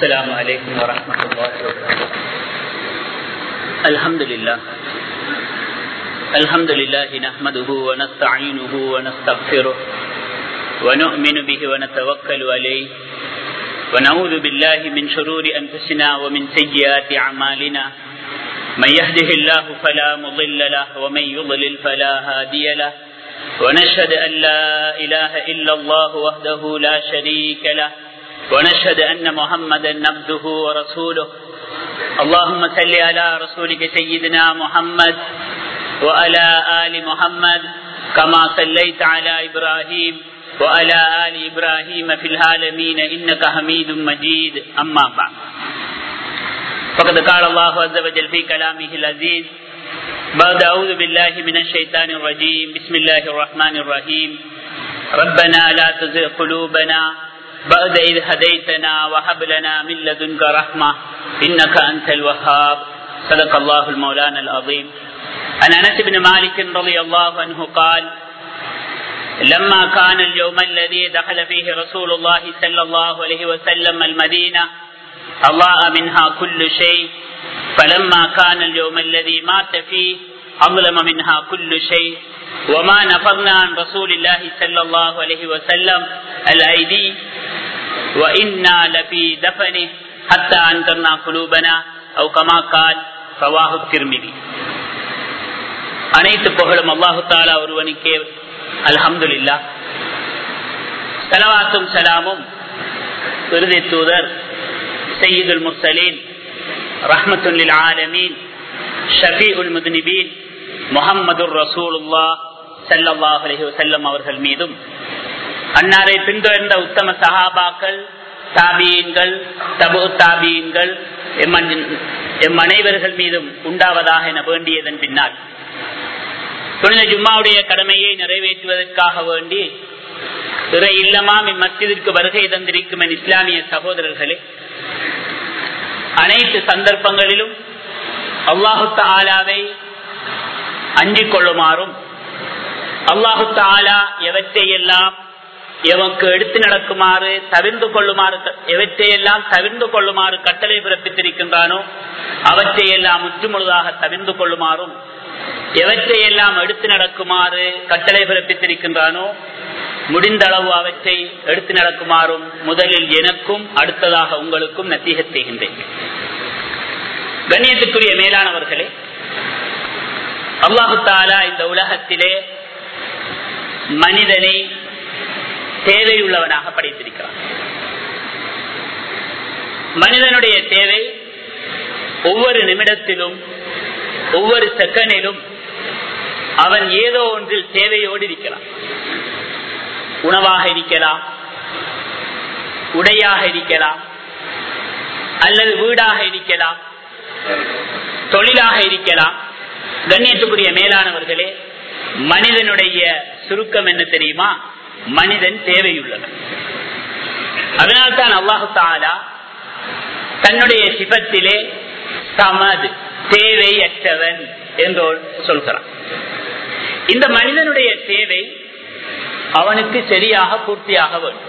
السلام عليكم ورحمة الله وبركاته الحمد لله الحمد لله نحمده ونستعينه ونستغفره ونؤمن به ونتوكل عليه ونعوذ بالله من شرور أنفسنا ومن سيئات أعمالنا من يهده الله فلا مضل له ومن يضلل فلا هادي له ونشهد أن لا إله إلا الله وحده لا شريك له ونشهد أن محمدا عبده ورسوله اللهم صل على رسولك سيدنا محمد وعلى آل محمد كما صليت على إبراهيم وعلى آل إبراهيم في العالمين إنك حميد مجيد أما بعد فقد قال الله عز وجل في كلامه العزيز بعد أعوذ بالله من الشيطان الرجيم بسم الله الرحمن الرحيم ربنا لا تزغ قلوبنا بعد إذ هديتنا وهب لنا من لدنك رحمة إنك أنت الوهاب صدق الله المولانا العظيم عن أنس بن مالك رضي الله عنه قال لما كان اليوم الذي دخل فيه رسول الله صلى الله عليه وسلم المدينة أضاء منها كل شيء فلما كان اليوم الذي مات فيه أظلم منها كل شيء وما نفضنا عن رسول الله صلى الله عليه وسلم الأيدي وإنا لفي دفنه حتى أنكرنا قلوبنا أو كما قال رواه الترمذي அனைத்து புகழும் அல்லாஹு தாலா ஒருவனுக்கே அல்ஹம்துல்லா சலவாத்தும் சலாமும் விருதை தூதர் சையீதுல் முர்சலீன் ரஹமத்துல்லில் ஆலமீன் ஷஃபி உல் முதுனிபீன் முகம்மது ரசூலுல்லா சல்லாஹ் அலஹி வசல்லம் அவர்கள் மீதும் அன்னாரை பின்தொடர்ந்த உத்தம சஹாபாக்கள் தாபியன்கள் தபு தாபியன்கள் எம் அனைவர்கள் மீதும் உண்டாவதாக என வேண்டியதன் பின்னால் புனித ஜும்மாவுடைய கடமையை நிறைவேற்றுவதற்காக வேண்டி பிற இல்லமாம் இம்மஸ்ஜிதிற்கு வருகை தந்திருக்கும் என் இஸ்லாமிய சகோதரர்களே அனைத்து சந்தர்ப்பங்களிலும் அல்லாஹு ஆலாவை அஞ்சிக் கொள்ளுமாறும் அல்லாஹு ஆலா எவற்றையெல்லாம் எவனுக்கு எடுத்து நடக்குமாறு தவிர்ந்து கொள்ளுமாறு எவற்றையெல்லாம் தவிர்ந்து கொள்ளுமாறு கட்டளை பிறப்பித்திருக்கின்றானோ அவற்றையெல்லாம் முற்றுமுழுதாக தவிர்ந்து கொள்ளுமாறும் எவற்றையெல்லாம் எடுத்து நடக்குமாறு கட்டளை பிறப்பித்திருக்கின்றானோ முடிந்த அளவு அவற்றை எடுத்து நடக்குமாறும் முதலில் எனக்கும் அடுத்ததாக உங்களுக்கும் நத்தீக செய்கின்றேன் கண்ணியத்துக்குரிய மேலானவர்களே அல்லாஹு தாலா இந்த உலகத்திலே மனிதனை தேவையுள்ளவனாக படைத்திருக்கிறான் மனிதனுடைய தேவை ஒவ்வொரு நிமிடத்திலும் ஒவ்வொரு செகண்டிலும் அவன் ஏதோ ஒன்றில் தேவையோடு இருக்கிறான் உணவாக இருக்கலாம் உடையாக இருக்கலாம் அல்லது வீடாக இருக்கலாம் தொழிலாக இருக்கலாம் கண்ணியத்துக்குரிய மேலானவர்களே மனிதனுடைய சுருக்கம் என்ன தெரியுமா மனிதன் தேவையுள்ளவன் அதனால்தான் அல்லாஹு தாலா தன்னுடைய சிபத்திலே சமது தேவையற்றவன் என்று சொல்கிறான் இந்த மனிதனுடைய தேவை அவனுக்கு சரியாக பூர்த்தியாக வேண்டும்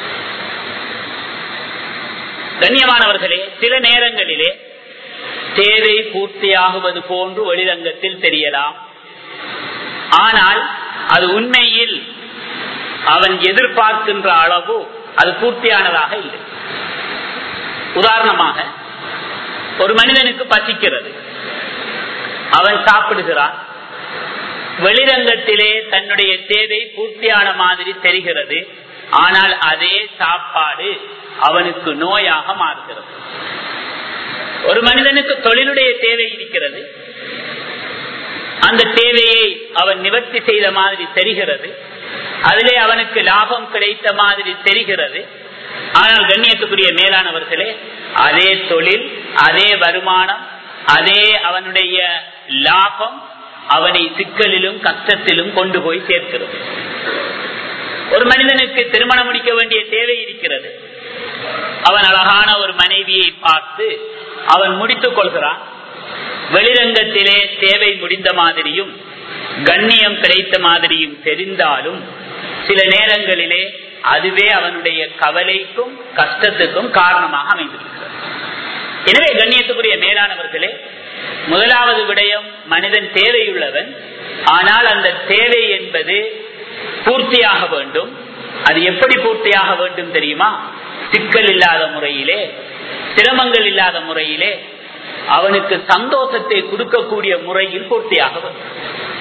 கண்ணியமானவர்களே சில நேரங்களிலே தேவை பூர்த்தியாகுவது போன்று வெளிரங்கத்தில் தெரியலாம் ஆனால் அது உண்மையில் அவன் எதிர்பார்க்கின்ற அளவு அது பூர்த்தியானதாக இல்லை உதாரணமாக ஒரு மனிதனுக்கு பசிக்கிறது அவன் சாப்பிடுகிறான் வெளிரங்கத்திலே தன்னுடைய தேவை பூர்த்தியான மாதிரி தெரிகிறது ஆனால் அதே சாப்பாடு அவனுக்கு நோயாக மாறுகிறது ஒரு மனிதனுக்கு தொழிலுடைய தேவை இருக்கிறது அந்த தேவையை அவன் நிவர்த்தி செய்த மாதிரி தெரிகிறது அதிலே அவனுக்கு லாபம் கிடைத்த மாதிரி தெரிகிறது ஆனால் கண்ணியத்துக்குரிய மேலானவர்களே அதே தொழில் அதே வருமானம் அதே அவனுடைய லாபம் அவனை சிக்கலிலும் கஷ்டத்திலும் கொண்டு போய் சேர்க்கிறது ஒரு மனிதனுக்கு திருமணம் முடிக்க வேண்டிய தேவை இருக்கிறது அவன் அழகான ஒரு மனைவியை பார்த்து அவன் முடித்துக் கொள்கிறான் வெளிரங்கத்திலே தேவை முடிந்த மாதிரியும் கண்ணியம் கிடைத்த மாதிரியும் தெரிந்தாலும் சில நேரங்களிலே அதுவே அவனுடைய கவலைக்கும் கஷ்டத்துக்கும் காரணமாக அமைந்திருக்கிறது எனவே கண்ணியத்துக்குரிய மேலானவர்களே முதலாவது விடயம் மனிதன் தேவையுள்ளவன் ஆனால் அந்த தேவை என்பது பூர்த்தியாக வேண்டும் அது எப்படி பூர்த்தியாக வேண்டும் தெரியுமா சிக்கல் இல்லாத முறையிலே சிரமங்கள் இல்லாத முறையிலே அவனுக்கு சந்தோஷத்தை கொடுக்கக்கூடிய முறையில் பூர்த்தியாக வேண்டும்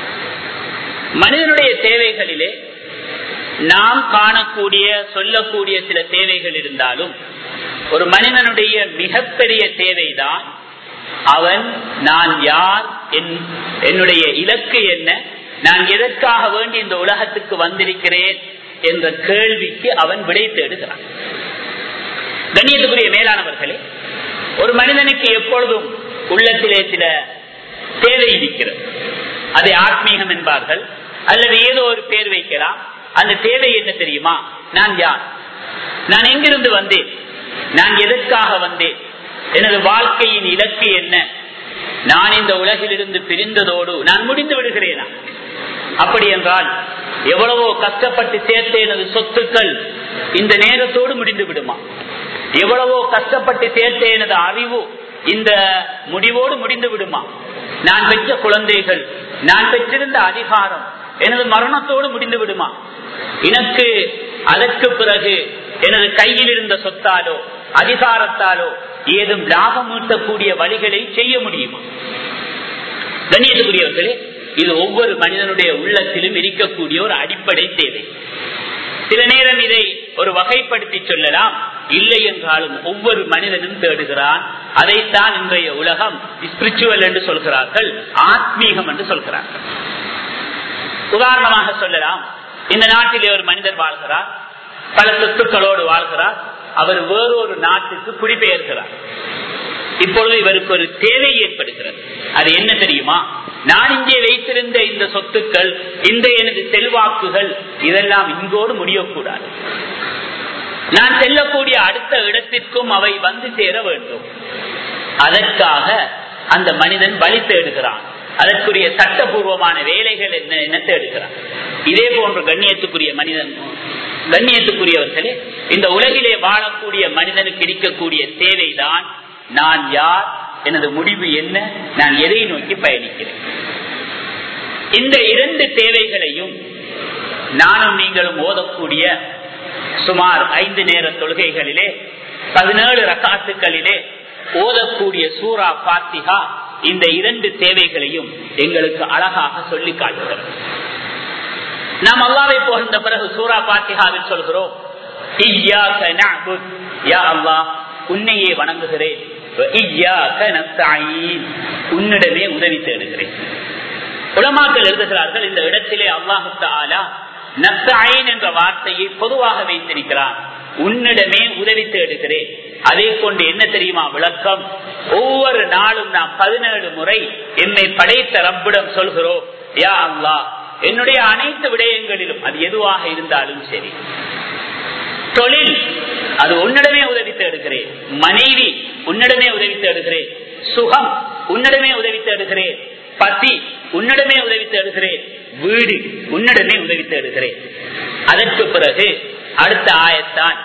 மனிதனுடைய தேவைகளிலே நாம் காணக்கூடிய சொல்லக்கூடிய சில தேவைகள் இருந்தாலும் ஒரு மனிதனுடைய மிகப்பெரிய தேவைதான் அவன் நான் யார் என்னுடைய இலக்கு என்ன நான் எதற்காக வேண்டி இந்த உலகத்துக்கு வந்திருக்கிறேன் என்ற கேள்விக்கு அவன் விடை தேடுகிறான் கண்ணியத்துக்குரிய மேலானவர்களே ஒரு மனிதனுக்கு எப்பொழுதும் உள்ளத்திலே சில தேவை இருக்கிறது அதை ஆத்மீகம் என்பார்கள் அல்லது ஏதோ ஒரு பேர் வைக்கலாம் அந்த தேவை என்ன தெரியுமா நான் யார் நான் எங்கிருந்து வந்தேன் நான் எதற்காக வந்தேன் எனது வாழ்க்கையின் இலக்கு என்ன நான் இந்த உலகிலிருந்து பிரிந்ததோடு நான் முடிந்து விடுகிறேனா அப்படி என்றால் எவ்வளவோ கஷ்டப்பட்டு சேர்த்த எனது சொத்துக்கள் இந்த நேரத்தோடு முடிந்து விடுமா எவ்வளவோ கஷ்டப்பட்டு சேர்த்த எனது அறிவு இந்த முடிவோடு முடிந்து விடுமா நான் பெற்ற குழந்தைகள் நான் பெற்றிருந்த அதிகாரம் எனது மரணத்தோடு முடிந்து விடுமா எனக்கு அதற்கு பிறகு எனது கையில் இருந்த சொத்தாலோ அதிகாரத்தாலோ ஏதும் லாபம் ஈட்டக்கூடிய வழிகளை செய்ய முடியுமா கண்ணியத்துக்குரியவர்களே இது ஒவ்வொரு மனிதனுடைய உள்ளத்திலும் இருக்கக்கூடிய ஒரு அடிப்படை தேவை சில நேரம் இதை ஒரு வகைப்படுத்தி சொல்லலாம் இல்லை என்றாலும் ஒவ்வொரு மனிதனும் தேடுகிறான் அதைத்தான் இன்றைய உலகம் ஸ்பிரிச்சுவல் என்று சொல்கிறார்கள் ஆத்மீகம் என்று சொல்கிறார்கள் உதாரணமாக சொல்லலாம் இந்த நாட்டிலே ஒரு மனிதர் வாழ்கிறார் பல சொத்துக்களோடு வாழ்கிறார் அவர் வேறொரு நாட்டுக்கு குடிபெயர்கிறார் இப்பொழுது இவருக்கு ஒரு தேவை ஏற்படுகிறது அது என்ன தெரியுமா நான் இங்கே வைத்திருந்த இந்த சொத்துக்கள் இந்த எனது செல்வாக்குகள் இதெல்லாம் இங்கோடு முடியக்கூடாது நான் செல்லக்கூடிய அடுத்த இடத்திற்கும் அவை வந்து சேர வேண்டும் அதற்காக அந்த மனிதன் வழி தேடுகிறான் அதற்குரிய சட்டபூர்வமான வேலைகள் என்ன என்ன தேடுகிறான் இதே போன்ற கண்ணியத்துக்குரிய மனிதன் கண்ணியத்துக்குரியவர்களே இந்த உலகிலே வாழக்கூடிய மனிதனுக்கு இருக்கக்கூடிய தேவைதான் நான் யார் எனது முடிவு என்ன நான் எதை நோக்கி பயணிக்கிறேன் இந்த இரண்டு தேவைகளையும் நானும் நீங்களும் ஓதக்கூடிய சுமார் ஐந்து நேர தொழுகைகளிலே பதினேழு ரகாத்துக்களிலே ஓதக்கூடிய சூரா பாத்திகா இந்த இரண்டு தேவைகளையும் எங்களுக்கு அழகாக சொல்லி காட்டுகிறோம் நாம் அல்லாவை புகழ்ந்த பிறகு சூரா பாத்திகாவில் சொல்கிறோம் உன்னையே வணங்குகிறேன் உன்னிடமே உதவி தேடுகிறேன் உலமாக்கள் எழுதுகிறார்கள் இந்த இடத்திலே அல்லாஹு தாலா நஸ்தாயின் என்ற வார்த்தையை பொதுவாக வைத்திருக்கிறான் உன்னிடமே உதவி தேடுகிறேன் அதை கொண்டு என்ன தெரியுமா விளக்கம் ஒவ்வொரு நாளும் நாம் பதினேழு முறை என்னை படைத்த ரப்பிடம் சொல்கிறோம் யா அல்லா என்னுடைய அனைத்து விடயங்களிலும் அது எதுவாக இருந்தாலும் சரி தொழில் அது உன்னிடமே உதவி தேடுகிறேன் மனைவி உன்னிடமே உதவி தேடுகிறேன் சுகம் உன்னிடமே உதவி தேடுகிறேன் பசி உன்னிடமே உதவி தேடுகிறேன் வீடு உன்னிடமே உதவி தேடுகிறேன் அதற்கு பிறகு அடுத்த ஆயத்தான்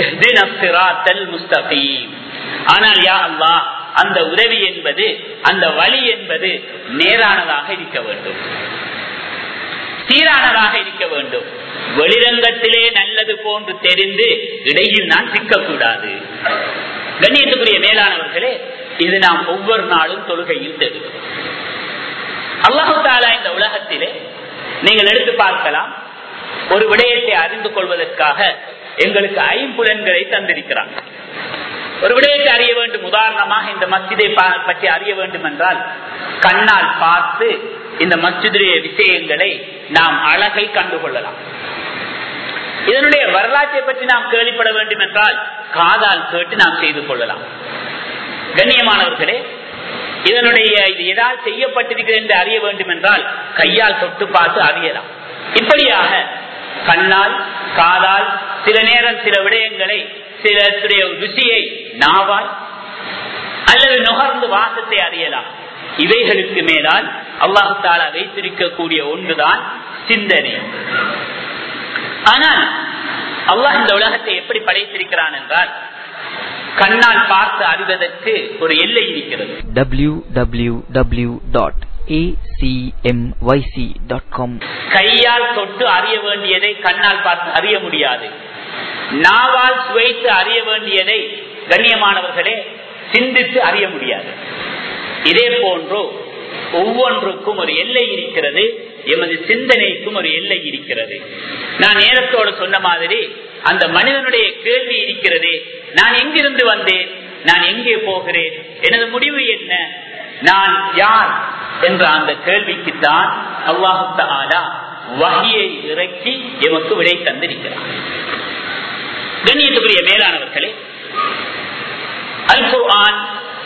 ஆனால் யா அல்லா அந்த உதவி என்பது அந்த வழி என்பது நேரானதாக இருக்க வேண்டும் சீரானதாக இருக்க வேண்டும் வெளிரங்கத்திலே நல்லது போன்று தெரிந்து இடையில் நான் சிக்கக்கூடாது கண்ணியத்துக்குரிய மேலானவர்களே இது நாம் ஒவ்வொரு நாளும் தொழுகையில் தெரியும் அல்லாஹு தாலா இந்த உலகத்திலே நீங்கள் எடுத்து பார்க்கலாம் ஒரு விடயத்தை அறிந்து கொள்வதற்காக எங்களுக்கு ஐம்புலன்களை தந்திருக்கிறார் ஒரு விடயத்தை அறிய வேண்டும் உதாரணமாக இந்த மஸ்ஜிதை பற்றி அறிய வேண்டும் என்றால் கண்ணால் பார்த்து இந்த மஸ்ஜிதுடைய விஷயங்களை நாம் அழகை கண்டுகொள்ளலாம் இதனுடைய வரலாற்றை பற்றி நாம் கேள்விப்பட வேண்டும் என்றால் காதால் கேட்டு நாம் செய்து கொள்ளலாம் கண்ணியமானவர்களே இதனுடைய இது எதால் செய்யப்பட்டிருக்கிறது என்று அறிய வேண்டும் என்றால் கையால் தொட்டு பார்த்து அறியலாம் இப்படியாக கண்ணால் காதால் சில நேரம் சில விடயங்களை சில ருசியை நாவால் அல்லது நுகர்ந்து வாசத்தை அறியலாம் இவைகளுக்கு மேலால் அல்லாஹு தாலா வைத்திருக்கக்கூடிய ஒன்றுதான் சிந்தனை ஆனால் அல்லாஹ் இந்த உலகத்தை எப்படி படைத்திருக்கிறான் என்றால் கண்ணால் பார்த்து அறிவதற்கு ஒரு எல்லை இருக்கிறது www.acmyc.com கையால் தொட்டு அறிய வேண்டியதை கண்ணால் பார்த்து அறிய முடியாது நாவால் சுவைத்து அறிய வேண்டியதை கண்ணியமானவர்களே சிந்தித்து அறிய முடியாது இதே போன்று ஒவ்வொன்றுக்கும் ஒரு எல்லை இருக்கிறது எமது சிந்தனைக்கும் ஒரு எல்லை இருக்கிறது நான் நேரத்தோடு சொன்ன மாதிரி அந்த மனிதனுடைய கேள்வி இருக்கிறது நான் எங்கிருந்து வந்தேன் நான் எங்கே போகிறேன் எனது முடிவு என்ன நான் யார் என்ற அந்த கேள்விக்குத்தான் அல்லாஹு தாலா வகையை இறக்கி எமக்கு விடை தந்திருக்கிறார் கண்ணியத்துக்குரிய மேலானவர்களே அல் குர்ஆன்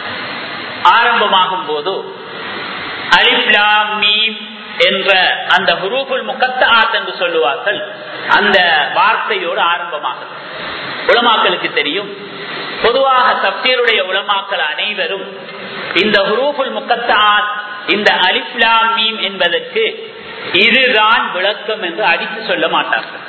ஆரம்பமாகும் போது அலிப்லாம் மீம் என்ற அந்த ஹுரூபுல் முகத்தாத் என்று சொல்லுவார்கள் அந்த வார்த்தையோடு ஆரம்பமாகும் உலமாக்களுக்கு தெரியும் பொதுவாக தப்தீருடைய உலமாக்கள் அனைவரும் இந்த ஹுரூபுல் முகத்தாத் இந்த அலிப்லாம் மீம் என்பதற்கு இதுதான் விளக்கம் என்று அடித்து சொல்ல மாட்டார்கள்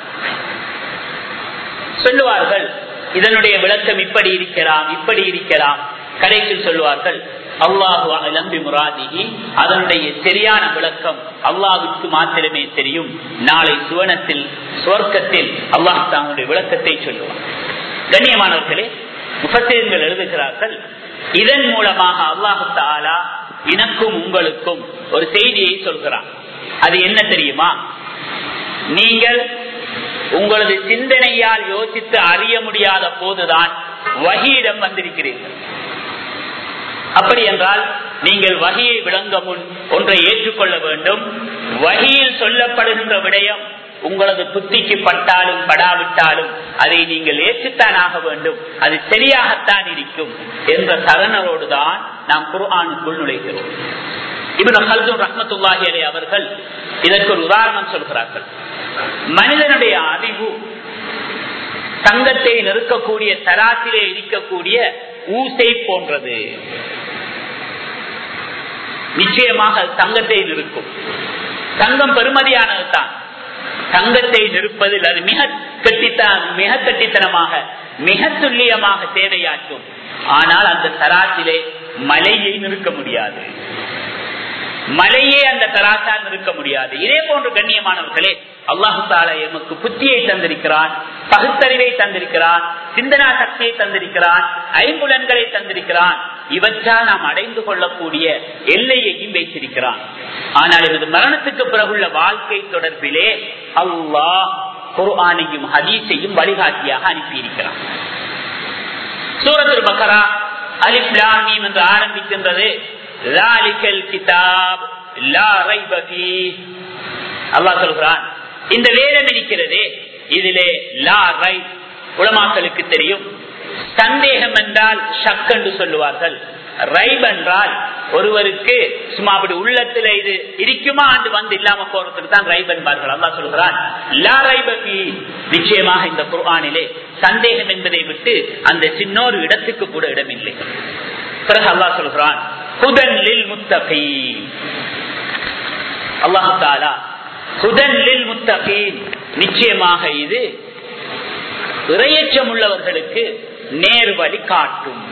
சொல்லுவார்கள் இதனுடைய விளக்கம் இப்படி இருக்கலாம் இப்படி இருக்கலாம் கடைசியில் சொல்லுவார்கள் அல்லாஹு அலம்பி முராதிகி அதனுடைய சரியான விளக்கம் அல்லாஹுக்கு மாத்திரமே தெரியும் நாளை சுவனத்தில் சுவர்க்கத்தில் அல்லாஹ் தன்னுடைய விளக்கத்தை சொல்லுவார் கண்ணியமானவர்களே முப்பத்தேர்கள் எழுதுகிறார்கள் இதன் மூலமாக அல்லாஹு தாலா எனக்கும் உங்களுக்கும் ஒரு செய்தியை சொல்கிறான் அது என்ன தெரியுமா நீங்கள் உங்களது சிந்தனையால் யோசித்து அறிய முடியாத போதுதான் வகியிடம் வந்திருக்கிறீர்கள் அப்படி என்றால் நீங்கள் வகையை விளங்க முன் ஒன்றை ஏற்றுக்கொள்ள வேண்டும் வகையில் சொல்லப்படுகின்ற விடயம் உங்களது புத்திக்கு பட்டாலும் படாவிட்டாலும் அதை நீங்கள் ஏற்றுத்தான் ஆக வேண்டும் அது சரியாகத்தான் இருக்கும் என்ற சரணரோடு தான் நாம் குர்ஆனுக்குள் நுழைகிறோம் இவன் ஹல்தும் ரஹமத்துல்லாஹி அலி அவர்கள் இதற்கு ஒரு உதாரணம் சொல்கிறார்கள் மனிதனுடைய அறிவு தங்கத்தை நெருக்கக்கூடிய தராசிலே இருக்கக்கூடிய ஊசை போன்றது நிச்சயமாக தங்கத்தை நிற்கும் தங்கம் பெருமதியானது தான் தங்கத்தை நிற்பதில் அது மிக கட்டித்த மிக கட்டித்தனமாக மிக துல்லியமாக சேவையாற்றும் ஆனால் அந்த தராசிலே மலையை நிற்க முடியாது மலையே அந்த தராசால் நிற்க முடியாது இதே போன்று கண்ணியமானவர்களே அல்லாஹு தாலா எமக்கு புத்தியை தந்திருக்கிறான் பகுத்தறிவை தந்திருக்கிறான் சிந்தனா சக்தியை தந்திருக்கிறான் ஐம்புலன்களை தந்திருக்கிறான் இவற்றால் நாம் அடைந்து கொள்ளக்கூடிய எல்லையையும் வைத்திருக்கிறான் ஆனால் எனது மரணத்துக்கு பிறகுள்ள வாழ்க்கை தொடர்பிலே அல்லாஹ் குர்ஆனையும் ஹதீஸையும் வழிகாட்டியாக அனுப்பியிருக்கிறான் சூரத்துல் பக்கரா அலிப்லாமீம் என்று ஆரம்பிக்கின்றது கிதாப் லா ரைப அல்லாஹ் சொல்கிறான் இந்த வேதம் இருக்கிறதே இதிலே லா ரை உலமாக்களுக்கு தெரியும் சந்தேகம் என்றால் ஷக் என்று சொல்லுவார்கள் ரைப் என்றால் ஒருவருக்கு சும்மா அப்படி உள்ளத்துல இது இருக்குமா ஆண்டு வந்து இல்லாம போறதுக்கு தான் ரைப் என்பார்கள் அல்லா சொல்கிறான் லா ரைபி நிச்சயமாக இந்த குர்ஆனிலே சந்தேகம் என்பதை விட்டு அந்த சின்னொரு இடத்துக்கு கூட இடமில்லை பிறகு அல்லாஹ் சொல்கிறான் ஹுதன்லில் முத்தகி அல்லாஹு தாலா ஹுதன்லில் முத்தகீன் நிச்சயமாக இது இறையச்சம் உள்ளவர்களுக்கு நேர் வழி காட்டும்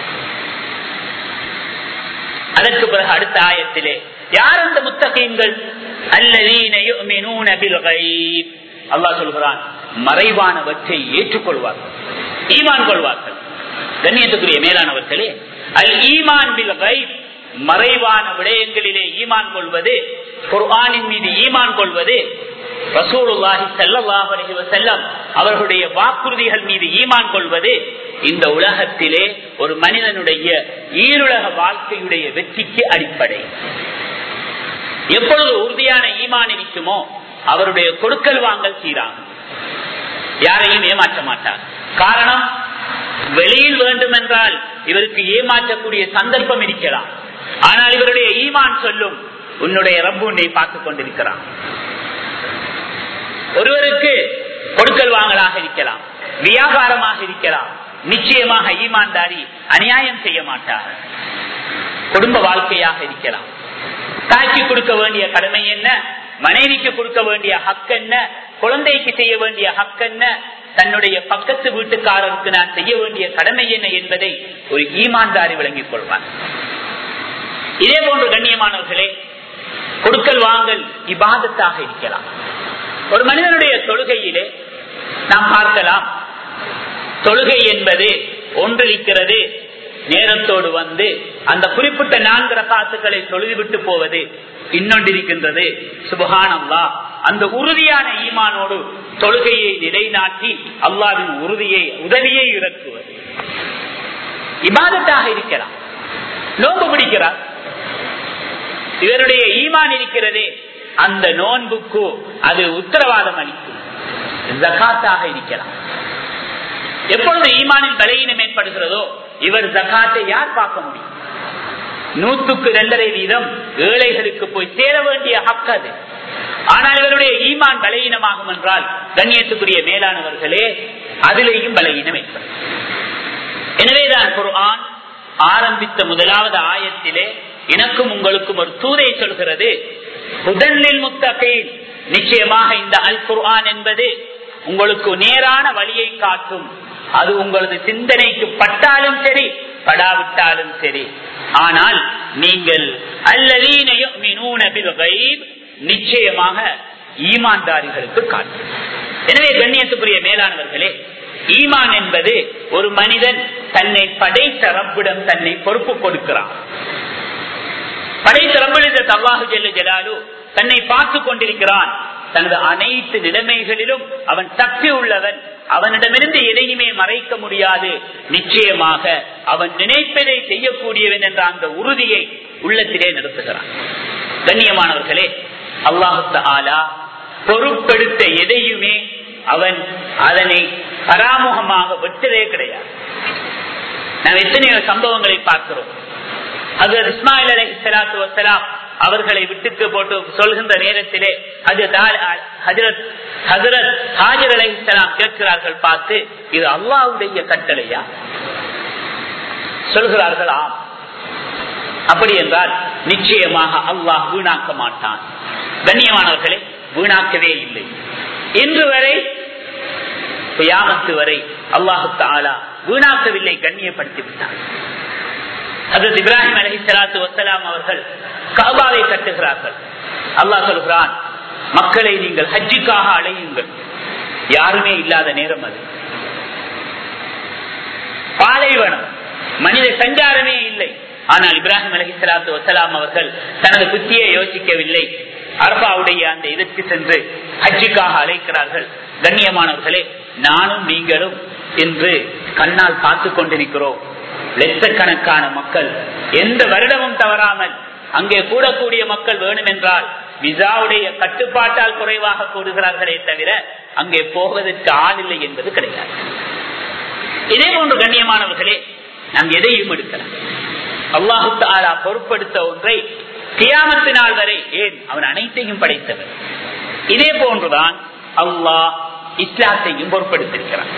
அதற்கு பிறகு அடுத்த ஆயத்திலே யார் அந்த முத்தகீன்கள் அல்லாஹ் சொல்கிறான் மறைவானவற்றை ஏற்றுக்கொள்வார்கள் ஈமான் கொள்வார்கள் கண்ணியத்துக்குரிய மேலானவர்களே அல் ஈமான் பில் கைப் மறைவான விடயங்களிலே ஈமான் கொள்வது குர்ஆனின் மீது ஈமான் கொள்வது ரசூலுல்லாஹி ஸல்லல்லாஹு அலைஹி வஸல்லம் அவர்களுடைய வாக்குறுதிகள் மீது ஈமான் கொள்வது இந்த உலகத்திலே ஒரு மனிதனுடைய ஈருலக வாழ்க்கையுடைய வெற்றிக்கு அடிப்படை எப்பொழுது உறுதியான ஈமான் இருக்குமோ அவருடைய கொடுக்கல் வாங்கல் சீராகும் யாரையும் ஏமாற்ற மாட்டார் காரணம் வெளியில் வேண்டும் என்றால் இவருக்கு ஏமாற்றக்கூடிய சந்தர்ப்பம் இருக்கலாம் ஆனால் இவருடைய ஈமான் சொல்லும் உன்னுடைய ரப்பு உன்னை பார்த்துக் கொண்டிருக்கிறான் ஒருவருக்கு கொடுக்கல் வாங்கலாக இருக்கலாம் வியாபாரமாக இருக்கலாம் நிச்சயமாக ஈமான்தாரி அநியாயம் செய்ய மாட்டார் குடும்ப வாழ்க்கையாக இருக்கலாம் தாய்க்கு கொடுக்க வேண்டிய கடமை என்ன மனைவிக்கு கொடுக்க வேண்டிய ஹக் என்ன குழந்தைக்கு செய்ய வேண்டிய ஹக் என்ன தன்னுடைய பக்கத்து வீட்டுக்காரருக்கு நான் செய்ய வேண்டிய கடமை என்ன என்பதை ஒரு ஈமான்தாரி விளங்கிக் கொள்வார் இதே போன்று கண்ணியமானவர்களே கொடுக்கல் வாங்கல் இபாதத்தாக இருக்கலாம் ஒரு மனிதனுடைய தொழுகையிலே நாம் பார்க்கலாம் தொழுகை என்பது ஒன்றிருக்கிறது நேரத்தோடு வந்து அந்த குறிப்பிட்ட நான்கு ரகாத்துக்களை தொழுதுவிட்டு போவது இன்னொன்றிருக்கின்றது சுபகானல்லா அந்த உறுதியான ஈமானோடு தொழுகையை நிலைநாட்டி அல்லாவின் உறுதியை உதவியை இறக்குவது இபாதத்தாக இருக்கிறார் நோன்பு பிடிக்கிறார் இவருடைய ஈமான் இருக்கிறதே அந்த நோன்புக்கு அது உத்தரவாதம் அளிக்கும் ஜகாத்தாக இருக்கலாம் எப்பொழுது ஈமானில் பலையினம் ஏற்படுகிறதோ இவர் ஜகாத்தை யார் பார்க்க முடியும் நூற்றுக்கு இரண்டரை வீதம் ஏழைகளுக்கு போய் சேர வேண்டிய ஹக்கு அது ஆனால் இவருடைய ஈமான் பலையினமாகும் என்றால் கண்ணியத்துக்குரிய மேலானவர்களே அதிலேயும் பலையினம் ஏற்படும் எனவேதான் குர்ஆன் ஆரம்பித்த முதலாவது ஆயத்திலே எனக்கும் உங்களுக்கும் ஒரு தூதை சொல்கிறது முதலில் முத்தகையில் நிச்சயமாக இந்த அல் குர்ஆன் என்பது உங்களுக்கு நேரான வழியை காட்டும் அது உங்களது சிந்தனைக்கு பட்டாலும் சரி படாவிட்டாலும் சரி ஆனால் நீங்கள் அல்லதீன நிச்சயமாக ஈமான்தாரிகளுக்கு காட்டும் எனவே கண்ணியத்துக்குரிய மேலானவர்களே ஈமான் என்பது ஒரு மனிதன் தன்னை படைத்த ரப்பிடம் தன்னை பொறுப்பு கொடுக்கிறான் படைத்த ரப்பிட தவாஹு ஜெல்ல ஜலாலு தன்னை பார்த்து கொண்டிருக்கிறான் தனது அனைத்து நிலைமைகளிலும் அவன் சக்தி உள்ளவன் அவனிடமிருந்து எதையுமே மறைக்க முடியாது நிச்சயமாக அவன் நினைப்பதை செய்யக்கூடியவன் என்ற அந்த உறுதியை உள்ளத்திலே நிறுத்துகிறான் கண்ணியமானவர்களே அல்லாஹு ஆலா பொறுப்பெடுத்த எதையுமே அவன் அதனை பராமுகமாக விட்டதே கிடையாது நாம் எத்தனையோ சம்பவங்களை பார்க்கிறோம் அது இஸ்மாயில் அலி சலாத்து வசலாம் அவர்களை விட்டுக்கு போட்டு சொல்கின்ற நேரத்திலே அது ஹஜரத் ஹஜரத் ஹாஜர் அலி இஸ்லாம் கேட்கிறார்கள் பார்த்து இது அல்லாவுடைய கட்டளையா சொல்கிறார்கள் ஆம் அப்படி என்றால் நிச்சயமாக அல்லாஹ் வீணாக்க மாட்டான் கண்ணியமானவர்களே வீணாக்கவே இல்லை இன்று வரை யாமத்து வரை அல்லாஹு தாலா வீணாக்கவில்லை கண்ணியப்படுத்தி விட்டான் அதற்கு இப்ராஹிம் அலஹி சலாத்து வசலாம் அவர்கள் கபாவை கட்டுகிறார்கள் அல்லாஹ் சொல்கிறான் மக்களை நீங்கள் ஹஜ்ஜுக்காக அழையுங்கள் யாருமே இல்லாத நேரம் அது பாலைவனம் மனித சஞ்சாரமே இல்லை ஆனால் இப்ராஹிம் அலஹி சலாத்து வசலாம் அவர்கள் தனது புத்தியை யோசிக்கவில்லை அரபாவுடைய அந்த இதற்கு சென்று ஹஜ்ஜுக்காக அழைக்கிறார்கள் கண்ணியமானவர்களே நானும் நீங்களும் என்று கண்ணால் பார்த்து கொண்டிருக்கிறோம் லட்சக்கணக்கான மக்கள் எந்த வருடமும் தவறாமல் அங்கே கூடக்கூடிய மக்கள் வேணும் என்றால் விசாவுடைய கட்டுப்பாட்டால் குறைவாக கூடுகிறார்களே தவிர அங்கே போவதற்கு ஆள் இல்லை என்பது கிடையாது இதே போன்று கண்ணியமானவர்களே நாம் எதையும் எடுக்கலாம் அல்லாஹு தாலா பொருட்படுத்த ஒன்றை கியாமத்து நாள் வரை ஏன் அவன் அனைத்தையும் படைத்தவர் இதே போன்றுதான் அல்லாஹ் இஸ்லாத்தையும் பொருட்படுத்திருக்கிறான்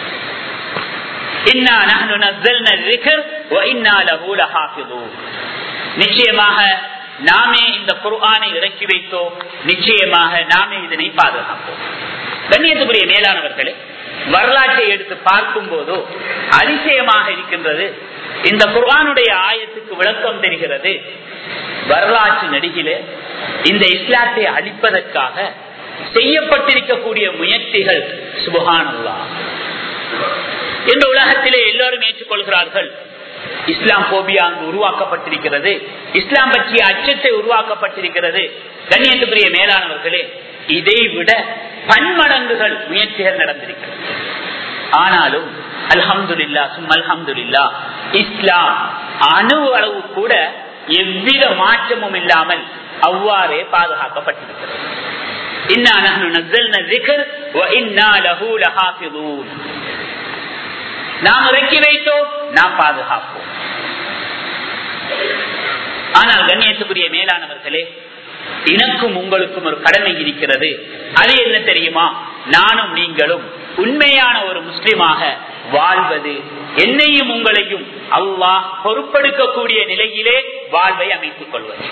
நிச்சயமாக நாமே இந்த குர்ஆனை இறக்கி வைத்தோம் நிச்சயமாக நாமே இதனை பாதுகாப்போம் கண்ணியத்துக்குரிய மேலானவர்களே வரலாற்றை எடுத்து பார்க்கும் போதோ அதிசயமாக இருக்கின்றது இந்த குர்ஆனுடைய ஆயத்துக்கு விளக்கம் தெரிகிறது வரலாற்று நடிகிலே இந்த இஸ்லாத்தை அழிப்பதற்காக செய்யப்பட்டிருக்கக்கூடிய முயற்சிகள் சுபகானல்லா இந்த உலகத்திலே எல்லோரும் ஏற்றுக்கொள்கிறார்கள் இஸ்லாம் போபியா அங்கு உருவாக்கப்பட்டிருக்கிறது இஸ்லாம் பற்றிய அச்சத்தை உருவாக்கப்பட்டிருக்கிறது கண்ணியத்துக்குரிய மேலானவர்களே இதை விட பன்மடங்குகள் முயற்சிகள் நடந்திருக்கிறது ஆனாலும் அல்ஹம்துல்லா சும் அல்ஹம்துல்லா இஸ்லாம் அணு அளவு கூட எவ்வித மாற்றமும் இல்லாமல் அவ்வாறே பாதுகாக்கப்பட்டிருக்கிறது நாம் இறக்கி வைத்தோம் நாம் பாதுகாப்போம் ஆனால் கண்ணியத்துக்குரிய மேலானவர்களே எனக்கும் உங்களுக்கும் ஒரு கடமை இருக்கிறது அது என்ன தெரியுமா நானும் நீங்களும் உண்மையான ஒரு முஸ்லிமாக வாழ்வது என்னையும் உங்களையும் அல்லாஹ் பொறுப்பெடுக்கக்கூடிய நிலையிலே வாழ்வை அமைத்துக் கொள்வது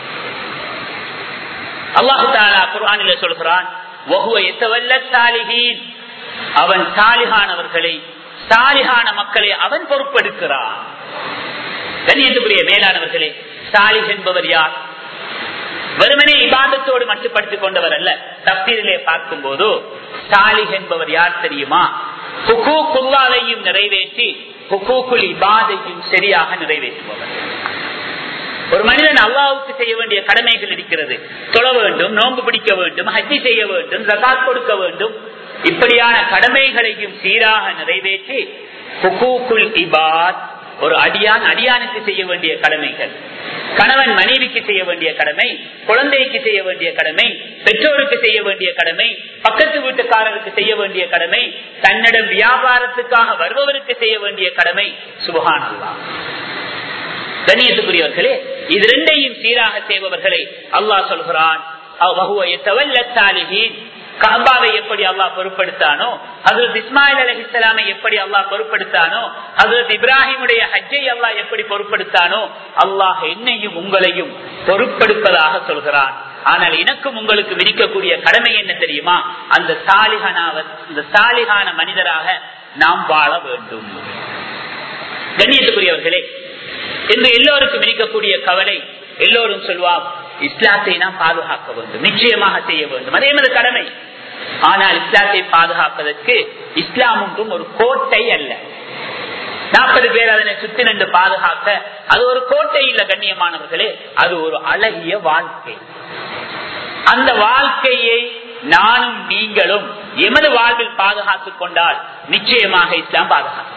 அல்லாஹு தாலா குர்ஆனில சொல்கிறான் அவன் சாலிகானவர்களை சாலிகான மக்களை அவன் பொறுப்பெடுக்கிறான் கண்ணியத்துக்குரிய மேலானவர்களே சாலிக் என்பவர் யார் வெறுமனே இபாதத்தோடு மட்டுப்படுத்திக் கொண்டவர் அல்ல தப்தீரிலே பார்க்கும் போது சாலிக் என்பவர் யார் தெரியுமா ஹுகூக்குல்லாவையும் நிறைவேற்றி ஹுகூக்குல் இபாதையும் சரியாக நிறைவேற்றுபவர் ஒரு மனிதன் அல்லாவுக்கு செய்ய வேண்டிய கடமைகள் இருக்கிறது தொழ வேண்டும் நோன்பு பிடிக்க வேண்டும் ஹஜ்ஜி செய்ய வேண்டும் ஜகாத் கொடுக்க வேண்டும் இப்படியான கடமைகளையும் சீராக நிறைவேற்றி ஹுகூக்குல் இபாத் ஒரு அடியான் அடியானுக்கு செய்ய வேண்டிய கடமைகள் கணவன் மனைவிக்கு செய்ய வேண்டிய கடமை குழந்தைக்கு செய்ய வேண்டிய கடமை பெற்றோருக்கு செய்ய வேண்டிய கடமை பக்கத்து வீட்டுக்காரருக்கு செய்ய வேண்டிய கடமை தன்னிடம் வியாபாரத்துக்காக வருபவருக்கு செய்ய வேண்டிய கடமை சுபகானல்லா கண்ணியத்துக்குரியவர்களே இது ரெண்டையும் சீராக செய்பவர்களை அல்லாஹ் சொல்கிறான் கபாவை எப்படி அல்லாஹ் பொருட்படுத்தானோ ஹசரத் இஸ்மாயில் அலி இஸ்லாமை எப்படி அல்லாஹ் பொருட்படுத்தானோ ஹசரத் இப்ராஹிமுடைய ஹஜ்ஜை அல்லாஹ் எப்படி பொருட்படுத்தானோ அல்லாஹ் என்னையும் உங்களையும் பொருட்படுப்பதாக சொல்கிறான் ஆனால் எனக்கும் உங்களுக்கு விதிக்கக்கூடிய கடமை என்ன தெரியுமா அந்த சாலிகானாவ இந்த சாலிகான மனிதராக நாம் வாழ வேண்டும் கண்ணியத்துக்குரியவர்களே என்று எல்லோருக்கும் இருக்கக்கூடிய கவலை எல்லோரும் சொல்வார் இஸ்லாத்தை நாம் பாதுகாக்க வேண்டும் நிச்சயமாக செய்ய வேண்டும் அதே மாதிரி கடமை ஆனால் இஸ்லாத்தை பாதுகாப்பதற்கு இஸ்லாம் ஒன்றும் ஒரு கோட்டை அல்ல நாற்பது பேர் அதனை சுத்தி நின்று பாதுகாக்க அது ஒரு கோட்டை இல்ல கண்ணியமானவர்களே அது ஒரு அழகிய வாழ்க்கை அந்த வாழ்க்கையை நானும் நீங்களும் எமது வாழ்வில் பாதுகாத்துக் கொண்டால் நிச்சயமாக இஸ்லாம் பாதுகாக்கும்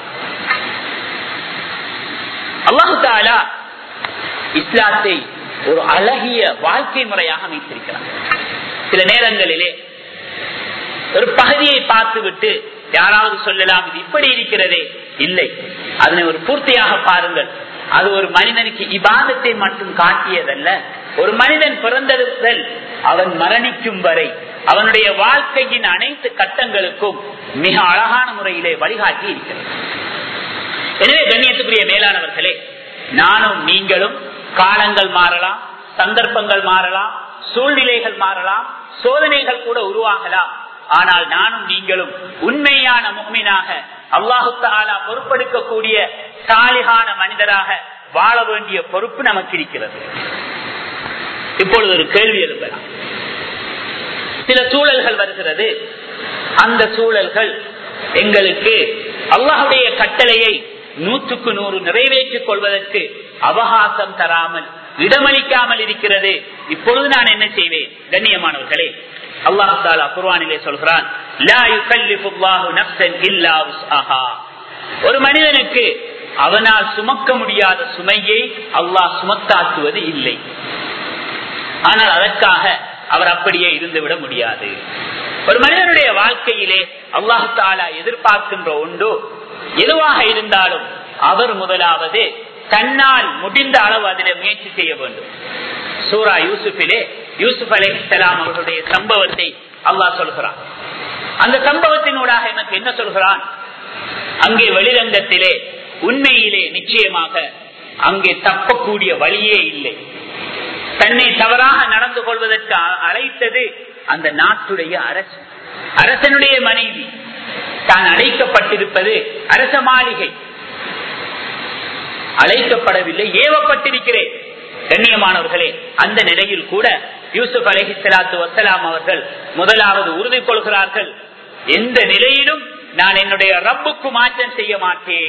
அல்லாஹு தாலா இஸ்லாத்தை ஒரு அழகிய வாழ்க்கை முறையாக அமைத்திருக்கிறார் சில நேரங்களிலே ஒரு பகுதியை பார்த்து விட்டு யாராவது சொல்லலாம் இது இப்படி இருக்கிறதே இல்லை அதனை ஒரு பூர்த்தியாக பாருங்கள் அது ஒரு மனிதனுக்கு இபாதத்தை மட்டும் காட்டியதல்ல ஒரு மனிதன் பிறந்ததுதல் அவன் மரணிக்கும் வரை அவனுடைய வாழ்க்கையின் அனைத்து கட்டங்களுக்கும் மிக அழகான முறையிலே வழிகாட்டி இருக்கிறது எனவே கண்ணியத்துக்குரிய மேலானவர்களே நானும் நீங்களும் காலங்கள் மாறலாம் சந்தர்ப்பங்கள் மாறலாம் சூழ்நிலைகள் மாறலாம் சோதனைகள் கூட உருவாகலாம் ஆனால் நானும் நீங்களும் உண்மையான முகமினாக அல்லாஹு தாலா பொறுப்பெடுக்கக்கூடிய சாலிகான மனிதராக வாழ வேண்டிய பொறுப்பு நமக்கு இருக்கிறது இப்பொழுது ஒரு கேள்வி எழுப்பலாம் சில சூழல்கள் வருகிறது அந்த சூழல்கள் எங்களுக்கு அல்லாஹுடைய கட்டளையை நூற்றுக்கு நூறு நிறைவேற்றிக் கொள்வதற்கு அவகாசம் தராமல் இடமளிக்காமல் இருக்கிறது இப்பொழுது நான் என்ன செய்வேன் கண்ணியமானவர்களே அல்லாஹு தாலா குர்வானிலே சொல்கிறான் ஒரு மனிதனுக்கு அவனால் சுமக்க முடியாத சுமையை அல்லாஹ் சுமத்தாக்குவது இல்லை ஆனால் அதற்காக அவர் அப்படியே இருந்துவிட முடியாது ஒரு மனிதனுடைய வாழ்க்கையிலே அல்லாஹு தாலா எதிர்பார்க்கின்ற ஒன்று எதுவாக இருந்தாலும் அவர் முதலாவது தன்னால் முடிந்த அளவு அதில் முயற்சி செய்ய வேண்டும் சூரா யூசுஃபிலே யூசுப் அலை இஸ்லாம் அவர்களுடைய சம்பவத்தை அல்லாஹ் சொல்கிறான் அந்த சம்பவத்தினூடாக எனக்கு என்ன சொல்கிறான் அங்கே வெளிரங்கத்திலே உண்மையிலே நிச்சயமாக அங்கே தப்பக்கூடிய வழியே இல்லை தன்னை தவறாக நடந்து கொள்வதற்கு அழைத்தது அந்த நாட்டுடைய அரசு அரசனுடைய மனைவி தான் அழைக்கப்பட்டிருப்பது அரச மாளிகை அழைக்கப்படவில்லை ஏவப்பட்டிருக்கிறேன் கண்ணியமானவர்களே அந்த நிலையில் கூட யூசுப் அலஹி சலாத்து வசலாம் அவர்கள் முதலாவது உறுதி கொள்கிறார்கள் எந்த நிலையிலும் நான் என்னுடைய ரப்புக்கு மாற்றம் செய்ய மாட்டேன்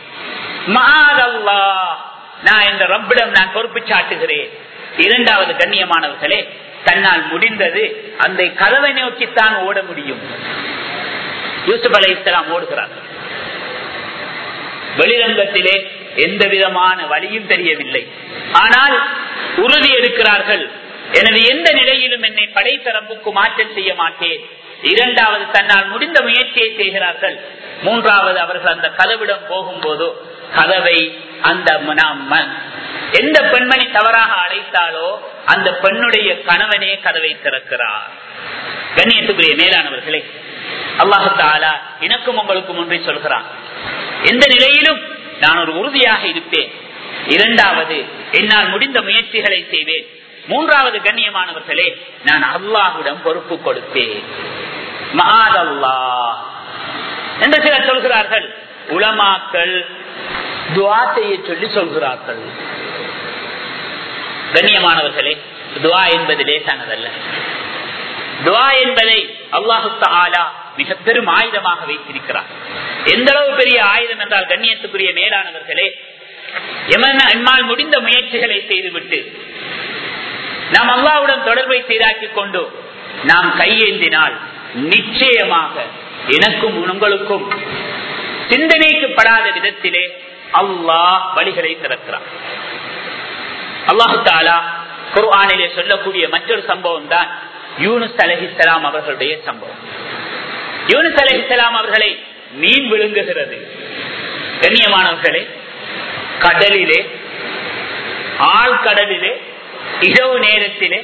நான் இந்த ரப்பிடம் நான் பொறுப்பு சாட்டுகிறேன் இரண்டாவது கண்ணியமானவர்களே தன்னால் முடிந்தது அந்த கதவை நோக்கித்தான் ஓட முடியும் யூசுப் அலை இஸ்லாம் ஓடுகிறார் வெளிரங்கத்திலே எந்த விதமான வழியும் தெரியவில்லை ஆனால் உறுதி எடுக்கிறார்கள் எனது எந்த நிலையிலும் என்னை படைத்தரம்புக்கு மாற்றம் செய்ய மாட்டேன் இரண்டாவது தன்னால் முடிந்த முயற்சியை செய்கிறார்கள் மூன்றாவது அவர்கள் அந்த கதவிடம் போகும்போதோ கதவை அந்த எந்த பெண்மணி தவறாக அழைத்தாலோ அந்த பெண்ணுடைய கணவனே கதவை திறக்கிறார் கண்ணியத்துக்குரிய மேலானவர்களே அல்லாஹு தாலா எனக்கும் உங்களுக்கும் ஒன்றை சொல்கிறான் எந்த நிலையிலும் நான் ஒரு உறுதியாக இருப்பேன் இரண்டாவது என்னால் முடிந்த முயற்சிகளை செய்வேன் மூன்றாவது கண்ணியமானவர்களே நான் அல்லாஹுடன் பொறுப்பு கொடுப்பேன் மகாதல்லா என்று சிலர் சொல்கிறார்கள் உலமாக்கள் துவா செய்ய சொல்லி சொல்கிறார்கள் கண்ணியமானவர்களே துவா என்பது லேசானதல்ல துவா என்பதை அல்லாஹு ஆலா மிக பெரும் ஆயுதமாக வைத்திருக்கிறார் எந்த அளவு பெரிய ஆயுதம் என்றால் கண்ணியத்துக்குரிய மேலானவர்களே எம்மால் முடிந்த முயற்சிகளை செய்துவிட்டு நாம் அல்லாவுடன் தொடர்பை சீராக்கி கொண்டு நாம் கையேந்தினால் நிச்சயமாக எனக்கும் உங்களுக்கும் சிந்தனைக்குப்படாத விதத்திலே அல்லாஹ் வழிகளை திறக்கிறார் அல்லாஹு தாலா குர்ஆனிலே சொல்லக்கூடிய மற்றொரு சம்பவம் தான் யூனுஸ் அலஹிசலாம் அவர்களுடைய சம்பவம் யூனுஸ் அலஹிசலாம் அவர்களை மீன் விழுங்குகிறது கண்ணியமானவர்களே கடலிலே ஆழ்கடலிலே இரவு நேரத்திலே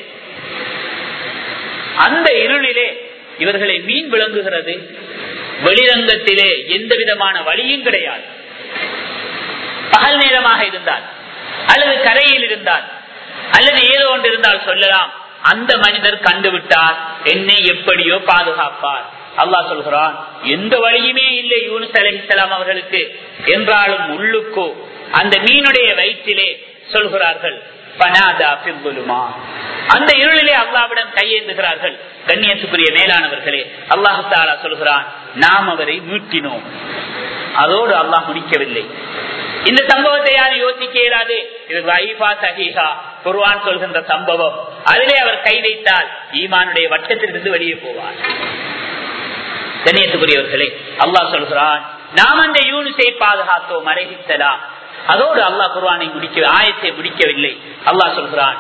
அந்த இருளிலே இவர்களை மீன் விளங்குகிறது வெளிரங்கத்திலே எந்த விதமான வழியும் கிடையாது பகல் நேரமாக இருந்தால் அல்லது கரையில் இருந்தால் அல்லது ஏதோ ஒன்று இருந்தால் சொல்லலாம் அந்த மனிதர் கண்டுவிட்டார் என்னை எப்படியோ பாதுகாப்பார் அல்லாஹ் சொல்கிறான் எந்த வழியுமே இல்லை யூனுஸ் அலஹிசலாம் அவர்களுக்கு என்றாலும் உள்ளுக்கோ அந்த மீனுடைய வயிற்றிலே சொல்கிறார்கள் அந்த இருளிலே அல்லாவிடம் கையேந்துகிறார்கள் கண்ணியத்துக்குரிய மேலானவர்களே அல்லாஹு தாலா சொல்கிறான் நாம் அவரை மீட்டினோம் அதோடு அல்லாஹ் முடிக்கவில்லை இந்த சம்பவத்தை யாரும் யோசிக்க இயலாது இது வைஃபா சஹீஹா குர்வான் சொல்கின்ற சம்பவம் அதிலே அவர் கை வைத்தால் ஈமானுடைய வட்டத்திலிருந்து வெளியே போவார் கண்ணியத்துக்குரியவர்களே அல்லாஹ் சொல்கிறான் நாம் அந்த யூனிசை பாதுகாத்தோம் அழகித்தலாம் அதோடு அல்லாஹ் குர்வானை முடிக்க ஆயத்தை முடிக்கவில்லை அல்லாஹ் சொல்கிறான்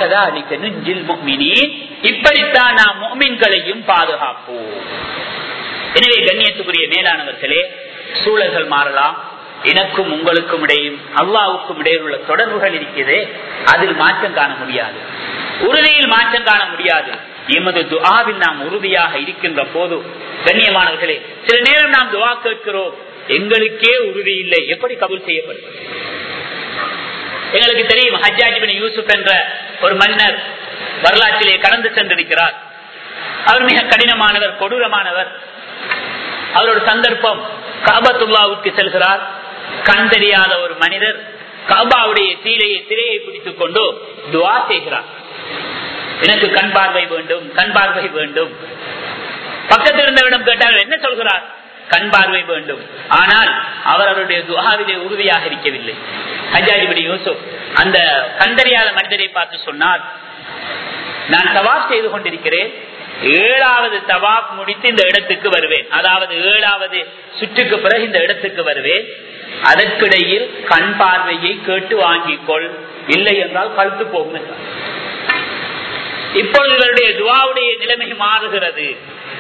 இப்படித்தான் நாம் மோமின்களையும் பாதுகாப்போம் எனவே கண்ணியத்துக்குரிய மேலானவர்களே சூழல்கள் மாறலாம் எனக்கும் உங்களுக்கும் இடையும் அல்லாவுக்கும் இடையில் உள்ள தொடர்புகள் இருக்கிறது அதில் மாற்றம் காண முடியாது உறுதியில் மாற்றம் காண முடியாது எமது துவாவில் நாம் உறுதியாக இருக்கின்ற போது கண்ணியமானவர்களே சில நேரம் நாம் துவா கேட்கிறோம் எங்களுக்கே உறுதி இல்லை எப்படி கபூல் செய்யப்படும் எங்களுக்கு தெரியும் ஹஜ்ஜாஜிபின் யூசுப் என்ற ஒரு மன்னர் வரலாற்றிலே கடந்து சென்றிருக்கிறார் அவர் மிக கடினமானவர் கொடூரமானவர் அவரோட சந்தர்ப்பம் காபத்துல்லாவுக்கு செல்கிறார் கண் தெரியாத ஒரு மனிதர் காபாவுடைய தீரையை திரையை பிடித்துக் கொண்டு துவா செய்கிறார் எனக்கு கண் பார்வை வேண்டும் கண் பார்வை வேண்டும் பக்கத்தில் இருந்தவிடம் கேட்டார்கள் என்ன சொல்கிறார் கண் பார்வை வேண்டும் ஆனால் அவர் அவருடைய துவாவிலே உறுதியாக இருக்கவில்லை ஹஜாரிபடி யூசுப் அந்த கண்டறியாத மனிதரை பார்த்து சொன்னார் நான் தவாப் செய்து கொண்டிருக்கிறேன் ஏழாவது தவாப் முடித்து இந்த இடத்துக்கு வருவேன் அதாவது ஏழாவது சுற்றுக்கு பிறகு இந்த இடத்துக்கு வருவேன் அதற்கிடையில் கண் பார்வையை கேட்டு வாங்கிக்கொள் இல்லை என்றால் கழுத்து போகும் என்றார் இப்பொழுது இவருடைய துவாவுடைய நிலைமை மாறுகிறது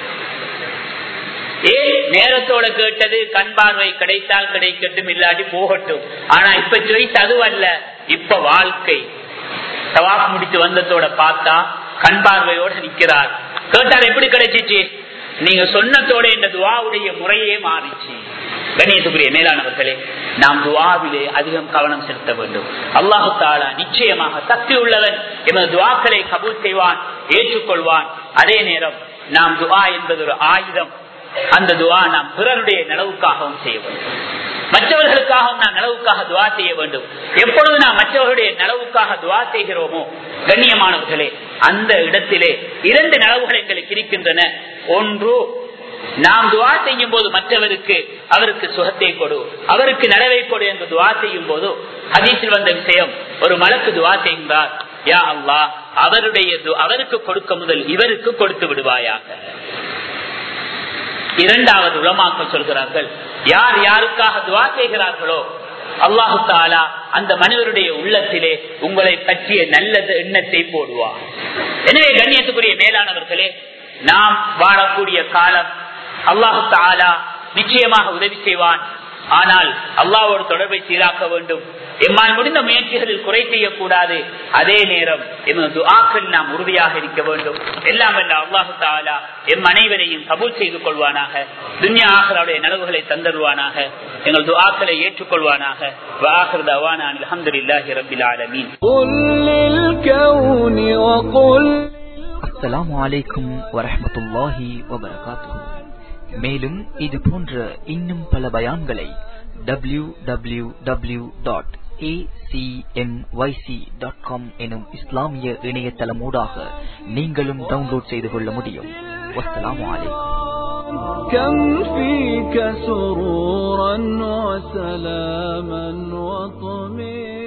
ஏன் நேரத்தோட கேட்டது கண் பார்வை கிடைத்தால் கிடைக்கட்டும் இல்லாட்டி போகட்டும் ஆனா இப்ப சாய்ஸ் அதுவல்ல இப்ப வாழ்க்கை தவாப் முடித்து வந்ததோட பார்த்தா கண் பார்வையோட நிக்கிறார் கேட்டால் எப்படி கிடைச்சிச்சு நீங்க சொன்னதோட இந்த துவாவுடைய முறையே மாறிச்சு கணேசபுரிய மேலானவர்களே நாம் துவாவிலே அதிகம் கவனம் செலுத்த வேண்டும் அல்லாஹு தாலா நிச்சயமாக சக்தி உள்ளவன் எமது துவாக்களை கபூல் செய்வான் ஏற்றுக்கொள்வான் அதே நேரம் நாம் துவா என்பது ஒரு ஆயுதம் அந்த துவா நாம் பிறருடைய நலவுக்காகவும் செய்ய வேண்டும் மற்றவர்களுக்காகவும் நாம் நலவுக்காக துவா செய்ய வேண்டும் எப்பொழுது நாம் மற்றவர்களுடைய நலவுக்காக துவா செய்கிறோமோ கண்ணியமானவர்களே அந்த இடத்திலே இரண்டு நலவுகள் எங்களுக்கு இருக்கின்றன ஒன்று நாம் துவா செய்யும் போது மற்றவருக்கு அவருக்கு சுகத்தை கொடு அவருக்கு நலவை கொடு என்று துவா செய்யும் போது ஹதீஸில் வந்த விஷயம் ஒரு மலக்கு துவா செய்கின்றார் யா அல்லா அவருடைய அவருக்கு கொடுக்க முதல் இவருக்கு கொடுத்து விடுவாயாக இரண்டாவது உலமாக்கள் சொல்கிறார்கள் யார் யாருக்காக துவா செய்கிறார்களோ அல்லாஹு தாலா அந்த மனிதருடைய உள்ளத்திலே உங்களை பற்றிய நல்ல எண்ணத்தை போடுவார் எனவே கண்ணியத்துக்குரிய மேலானவர்களே நாம் வாழக்கூடிய காலம் அல்லாஹு தாலா நிச்சயமாக உதவி செய்வான் ஆனால் அல்லாவோடு தொடர்பை சீராக்க வேண்டும் எம்மால் முடிந்த முயற்சிகளில் குறை செய்யக்கூடாது அதே நேரம் எமது ஆக்கள் நாம் உறுதியாக இருக்க வேண்டும் எல்லாம் வல்ல அல்லாஹு தாலா எம் அனைவரையும் கபூல் செய்து கொள்வானாக துன்யா ஆக்களுடைய நலவுகளை தந்தருவானாக எங்கள் துஆக்களை ஏற்றுக்கொள்வானாக வாஹிர் தவானா அல்ஹம்துலில்லாஹி ரப்பில் ஆலமீன் قل للكون وقل அஸ்ஸலாமு அலைக்கும் வரஹ்மத்துல்லாஹி வபரகாத்துஹு மேலும் இது போன்ற இன்னும் பல பயான்களை டபிள்யூ டபிள்யூ டபிள்யூ டாட் எனும் இஸ்லாமிய இணையதளமூடாக நீங்களும் டவுன்லோட் செய்து கொள்ள முடியும் வஸ்ஸலாமு அலைக்கும் كم فيك سرورا وسلاما وطمئنا